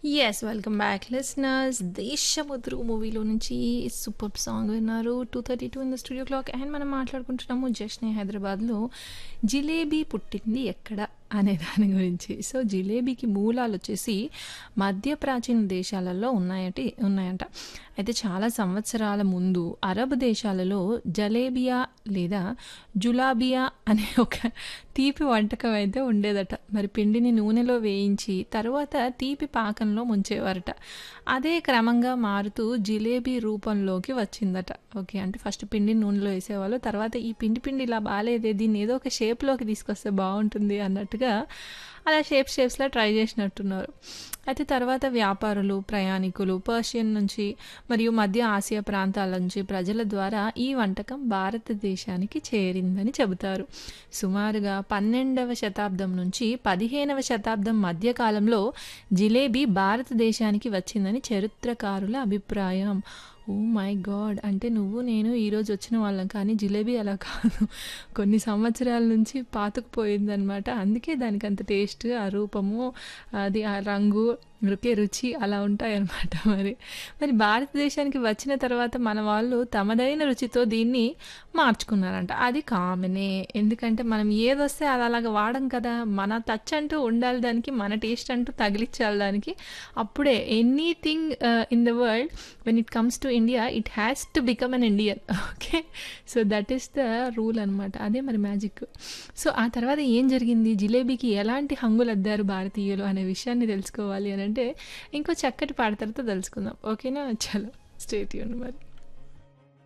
Yes. Welcome back listeners. 'Desamuduru' మూవీలో నుంచి superb song విన్నారు. 2:32 in the studio clock and మనం మాట్లాడుకుంటున్నాము 'జశ్నే హైదరాబాద్‌లో' జిలేబీ పుట్టింది ఎక్కడ అనే దాని గురించి. సో, జిలేబీకి మూలాలొచ్చేసి మధ్య ప్రాచీన దేశాలలో ఉన్నాయటి ఉన్నాయంట. అయితే చాలా సంవత్సరాల ముందు అరబ్ దేశాలలో జలేబియా లేదా జులాబియా అనే ఒక తీపి వంటకం అయితే ఉండేదట. మరి పిండిని నూనెలో వేయించి తరువాత తీపి పాకంలో ముంచేవారట. అదే క్రమంగా మారుతూ జిలేబీ రూపంలోకి వచ్చిందట. ఓకే. అంటే ఫస్ట్ పిండిని నూనెలో ఏసేవాళ్ళు. తర్వాత ఈ పిండి పిండి ఇలా బాలేదే దీన్ని ఏదో ఒక షేప్‌లోకి తీసుకొస్తే బావుంటుంది అన్నట్టుగా అలా షేప్స్ షేప్స్‌లా ట్రై చేసినట్టున్నారు. అయితే తర్వాత వ్యాపారులు, ప్రయాణికులు పర్షియన్ నుంచి మరియు మధ్య ఆసియా ప్రాంతాల నుంచి ప్రజల ద్వారా ఈ వంటకం భారతదేశానికి చేరిందని చెబుతారు. సుమారుగా 12వ శతాబ్దం నుంచి 15వ శతాబ్దం మధ్య కాలంలో జిలేబీ భారతదేశానికి వచ్చిందని చరిత్రకారుల అభిప్రాయం. Oh my god! అంటే నువ్వు నేను ఈరోజు వచ్చిన వాళ్ళం. కానీ జిలేబీ అలా కాదు. కొన్ని సంవత్సరాల నుంచి పాతుకుపోయిందనమాట. అందుకే దానికంత టేస్ట్, ఆ రూపము, అది ఆ రంగు, రుకే రుచి అలా ఉంటాయన్నమాట మరి. మరి భారతదేశానికి వచ్చిన తర్వాత మన వాళ్ళు తమదైన రుచితో దీన్ని మార్చుకున్నారంట. అది కామనే. ఎందుకంటే మనం ఏదొస్తే అది అలాగా వాడం కదా! మన టచ్ అంటూ ఉండాలి దానికి. మన టేస్ట్ అంటూ తగిలిచ్చాలి దానికి. అప్పుడే anything ah, in the world when it comes to India it has to become an Indian. Okay. So, that is the rule అనమాట. అదే మరి మ్యాజిక్. సో, ఆ తర్వాత ఏం జరిగింది? జిలేబీకి ఎలాంటి హంగులద్దారు భారతీయులు అనే విషయాన్ని తెలుసుకోవాలి అనంటే ఇంకో చక్కటి పాట తర్వాత తెలుసుకుందాం. ఓకేనా? చలో స్టే ట్యూన్డ్ మరి.